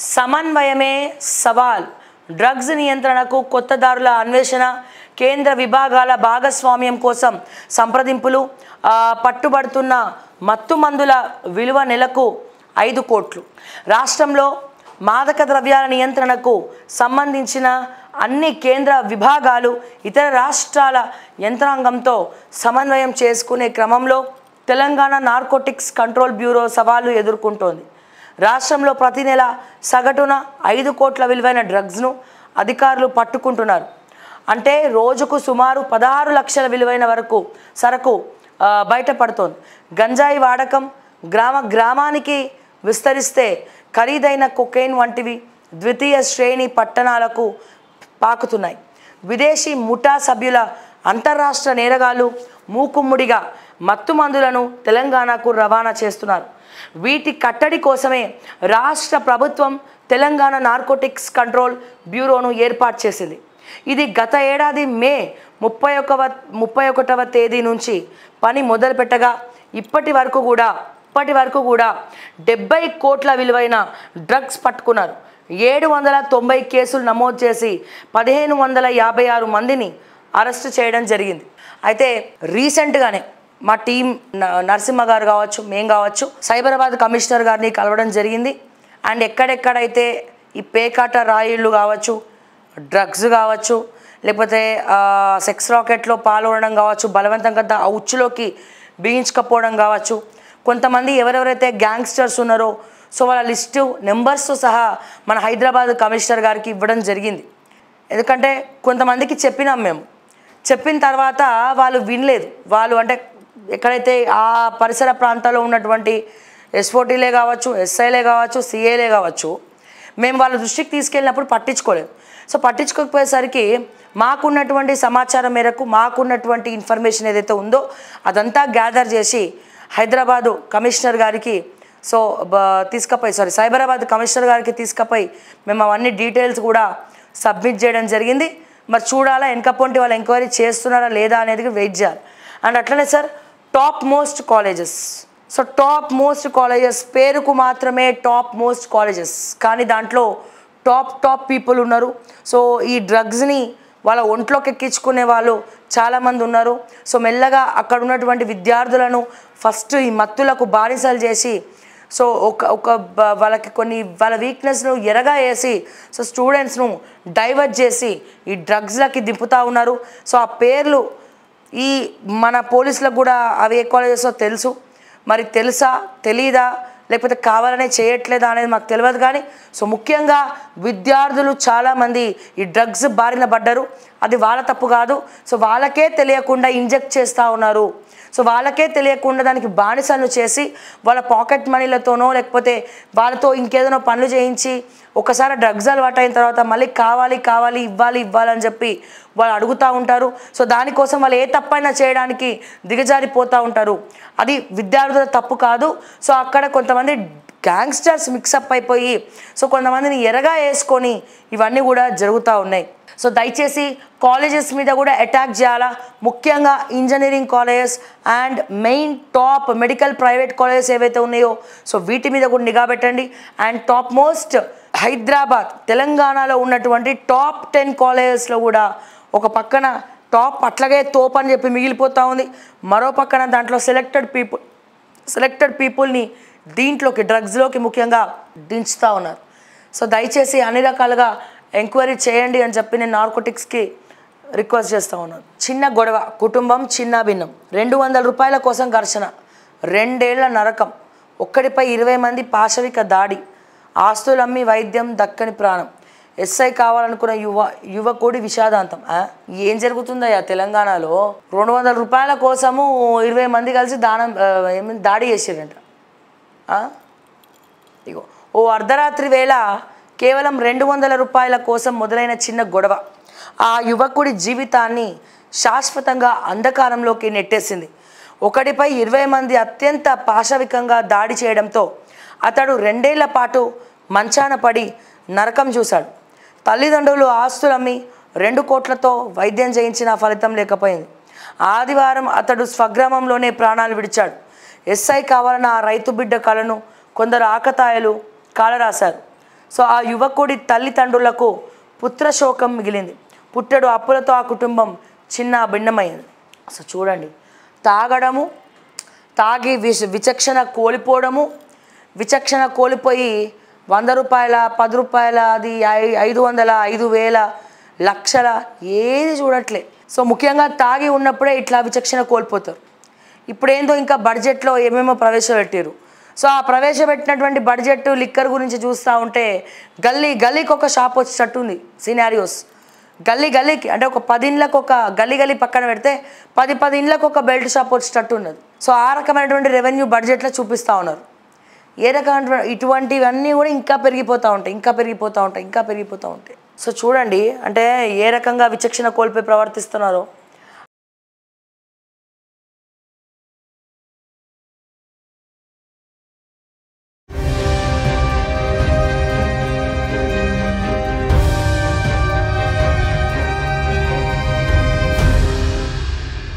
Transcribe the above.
సమన్వయమే సవాల్ డ్రగ్స్ నియంత్రణకు కొత్త దారుల అన్వేషణ కేంద్ర విభాగాల భాగస్వామ్యం కోసం సంప్రదింపులు ఆ, పట్టుబడుతున్న మత్తు మందుల విలువ నెలకు ఐదు కోట్లు రాష్ట్రంలో మాదక ద్రవ్యాల నియంత్రణకు సంబంధించిన అన్ని కేంద్ర విభాగాలు ఇతర రాష్ట్రాల యంత్రాంగంతో సమన్వయం చేసుకునే క్రమంలో తెలంగాణ నార్కోటిక్స్ కంట్రోల్ బ్యూరో సవాళ్లు ఎదుర్కొంటోంది రాష్ట్రంలో ప్రతి నెల సగటున ఐదు కోట్ల విలువైన డ్రగ్స్ను అధికారులు పట్టుకుంటున్నారు అంటే రోజుకు సుమారు పదహారు లక్షల విలువైన వరకు సరకు ఆ, బయటపడుతోంది గంజాయి వాడకం గ్రామ గ్రామానికి విస్తరిస్తే ఖరీదైన కొకైన్ వంటివి ద్వితీయ శ్రేణి పట్టణాలకు పాకుతున్నాయి విదేశీ ముఠా సభ్యుల అంతర్రాష్ట్ర నేరగాళ్లు మూకుమ్ముడిగా మత్తు మందులను తెలంగాణకు రవాణా చేస్తున్నారు వీటి కట్టడి కోసమే రాష్ట్ర ప్రభుత్వం తెలంగాణ నార్కోటిక్స్ కంట్రోల్ బ్యూరోను ఏర్పాటు చేసింది ఇది గత ఏడాది మే ముప్పై ఒకవ ముప్పై ఒకటవ తేదీ నుంచి పని మొదలుపెట్టగా ఇప్పటి వరకు కూడా ఇప్పటి వరకు కూడా డెబ్బై కోట్ల విలువైన డ్రగ్స్ పట్టుకున్నారు ఏడు వందల తొంభై కేసులు నమోదు చేసి పదిహేను వందల యాభై ఆరు మందిని అరెస్ట్ చేయడం జరిగింది అయితే రీసెంట్గానే మా టీం న- నరసింహ గారు కావచ్చు మేం కావచ్చు సైబరాబాద్ కమిషనర్ గారిని కలవడం జరిగింది అండ్ ఎక్కడెక్కడైతే ఈ పేకాట రాయిళ్ళు కావచ్చు డ్రగ్స్ కావచ్చు లేకపోతే ఆ, సెక్స్ రాకెట్లో పాల్గొనడం కావచ్చు బలవంతంగా దా- ఆ ఉచ్చులోకి బిగించకపోవడం కావచ్చు కొంతమంది ఎవరెవరైతే గ్యాంగ్స్టర్స్ ఉన్నారో సో వాళ్ళ లిస్టు నెంబర్స్తో సహా మన హైదరాబాద్ కమిషనర్ గారికి ఇవ్వడం జరిగింది ఎందుకంటే కొంతమందికి చెప్పినాం మేము చెప్పిన తర్వాత వాళ్ళు వినలేదు వాళ్ళు అంటే ఎక్కడైతే ఆ పరిసర ప్రాంతాల్లో ఉన్నటువంటి ఎస్ఓటీలే కావచ్చు ఎస్ఐలే కావచ్చు సిఏలే కావచ్చు మేము వాళ్ళ దృష్టికి తీసుకెళ్ళినప్పుడు పట్టించుకోలేదు సో పట్టించుకోకపోయేసరికి మాకున్నటువంటి సమాచారం మేరకు మాకున్నటువంటి ఇన్ఫర్మేషన్ ఏదైతే ఉందో అదంతా గ్యాదర్ చేసి హైదరాబాదు కమిషనర్ గారికి సో బ- తీసుకపోయి సారీ సైబరాబాద్ కమిషనర్ గారికి తీసుకపోయి మేము అవన్నీ డీటెయిల్స్ కూడా సబ్మిట్ చేయడం జరిగింది మరి చూడాలా వెనకపోంటి వాళ్ళు ఎంక్వైరీ చేస్తున్నారా లేదా అనేది వెయిట్ చేయాలి అండ్ అట్లనే sir top most colleges so top most colleges పేరుకు మాత్రమే టాప్ మోస్ట్ కాలేజెస్ కానీ దాంట్లో టాప్ టాప్ పీపుల్ ఉన్నారు సో ఈ డ్రగ్స్ని వాళ్ళ ఒంట్లోకి ఎక్కించుకునే వాళ్ళు చాలామంది ఉన్నారు సో మెల్లగా అక్కడ ఉన్నటువంటి విద్యార్థులను ఫస్ట్ ఈ మత్తులకు బానిసలు చేసి సో ఒక ఒక బ- వాళ్ళకి కొన్ని వాళ్ళ వీక్నెస్ను ఎరగా వేసి సో స్టూడెంట్స్ను డైవర్ట్ చేసి ఈ డ్రగ్స్లకి దింపుతా ఉన్నారు సో ఆ పేర్లు ఈ మన పోలీసులకు కూడా అవి ఏ కాలేజెసో తెలుసు మరి తెలుసా తెలీదా లేకపోతే కావాలనే చేయట్లేదా అనేది మాకు తెలియదు కానీ సో ముఖ్యంగా విద్యార్థులు చాలామంది ఈ డ్రగ్స్ బారిన పడ్డారు అది వాళ్ళ తప్పు కాదు సో వాళ్ళకే తెలియకుండా ఇంజెక్ట్ చేస్తూ ఉన్నారు సో వాళ్ళకే తెలియకుండా దానికి బానిసలను చేసి వాళ్ళ పాకెట్ మనీలతోనో లేకపోతే వాళ్ళతో ఇంకేదైనా పనులు చేయించి ఒకసారి డ్రగ్స్ అలవాటు అయిన తర్వాత మళ్ళీ కావాలి కావాలి ఇవ్వాలి ఇవ్వాలని చెప్పి వాళ్ళు అడుగుతూ ఉంటారు సో దానికోసం వాళ్ళు ఏ తప్పైనా చేయడానికి దిగజారిపోతూ ఉంటారు అది విద్యార్థుల తప్పు కాదు సో అక్కడ కొంతమంది గ్యాంగ్స్టర్స్ మిక్సప్ అయిపోయి సో కొంతమందిని ఎరగా వేసుకొని ఇవన్నీ కూడా జరుగుతూ ఉన్నాయి సో దయచేసి కాలేజెస్ మీద కూడా అటాక్ చేయాలా ముఖ్యంగా engineering colleges and main top medical private colleges ఏవైతే ఉన్నాయో సో వీటి మీద కూడా నిఘా పెట్టండి అండ్ టాప్ మోస్ట్ హైదరాబాద్ తెలంగాణలో ఉన్నటువంటి టాప్ టెన్ కాలేజెస్లో కూడా ఒక పక్కన టాప్ అట్లాగే తోప్ అని చెప్పి మిగిలిపోతూ ఉంది మరో పక్కన దాంట్లో సెలెక్టెడ్ పీపుల్ సెలెక్టెడ్ పీపుల్ని దీంట్లోకి డ్రగ్స్లోకి ముఖ్యంగా దించుతూ ఉన్నారు సో దయచేసి అన్ని రకాలుగా ఎంక్వైరీ చేయండి అని చెప్పి నేను నార్కోటిక్స్కి రిక్వెస్ట్ చేస్తూ ఉన్నాను చిన్న గొడవ కుటుంబం చిన్న భిన్నం రెండు వందల రూపాయల కోసం ఘర్షణ రెండేళ్ల నరకం ఒక్కడిపై ఇరవై మంది పాశవిక దాడి ఆస్తులమ్మి వైద్యం దక్కని ప్రాణం ఎస్ఐ కావాలనుకున్న యువ యువకుడి విషాదాంతం ఆ? ఏం జరుగుతుందయ్యా తెలంగాణలో రెండు వందల రూపాయల కోసము ఇరవై మంది కలిసి దానం ఆ, ఏమైంది దాడి చేసిరంట ఆ? ఇగో ఓ అర్ధరాత్రి వేళ కేవలం రెండు వందల రూపాయల కోసం మొదలైన చిన్న గొడవ ఆ యువకుడి జీవితాన్ని శాశ్వతంగా అంధకారంలోకి నెట్టేసింది ఒకటిపై ఇరవై మంది అత్యంత పాశవికంగా దాడి చేయడంతో అతడు రెండేళ్ల పాటు మంచాన పడి నరకం చూశాడు తల్లిదండ్రులు ఆస్తులమ్మి రెండు కోట్లతో వైద్యం చేయించిన ఫలితం లేకపోయింది ఆదివారం అతడు స్వగ్రామంలోనే ప్రాణాలు విడిచాడు ఎస్ఐ కావాలన్న ఆ రైతు బిడ్డ కళను కొందరు ఆకతాయిలు కాలరాశారు సో ఆ యువకుడి తల్లిదండ్రులకు పుత్రశోకం మిగిలింది పుట్టెడు అప్పులతో ఆ కుటుంబం చిన్న భిన్నమైంది సో చూడండి తాగడము తాగి విచ విచక్షణ కోల్పోవడము విచక్షణ కోల్పోయి వంద రూపాయల పది రూపాయల అది ఐ- ఐదు వందల ఐదు వేల లక్షల ఏది చూడట్లే సో ముఖ్యంగా తాగి ఉన్నప్పుడే ఇట్లా విచక్షణ కోల్పోతారు ఇప్పుడేందో ఇంకా బడ్జెట్లో ఏమేమో ప్రవేశపెట్టారు సో ఆ ప్రవేశపెట్టినటువంటి బడ్జెట్ లిక్కర్ గురించి చూస్తూ ఉంటే గల్లీ గల్లీకి ఒక షాప్ వచ్చేటట్టుంది సినారియోస్ గల్లీ గల్లీకి అంటే ఒక పది ఇండ్లకు ఒక గల్లీ గల్లీ పక్కన పెడితే పది పది ఇండ్లకు ఒక బెల్ట్ షాప్ వచ్చేటట్టు ఉన్నది సో ఆ రకమైనటువంటి రెవెన్యూ బడ్జెట్లో చూపిస్తూ ఉన్నారు ఏ రకమైన ఇటువంటివన్నీ కూడా ఇంకా పెరిగిపోతూ ఉంటాయి ఇంకా పెరిగిపోతూ ఉంటాయి ఇంకా పెరిగిపోతూ ఉంటాయి సో చూడండి అంటే ఏ రకంగా విచక్షణ కోల్పోయి ప్రవర్తిస్తున్నారో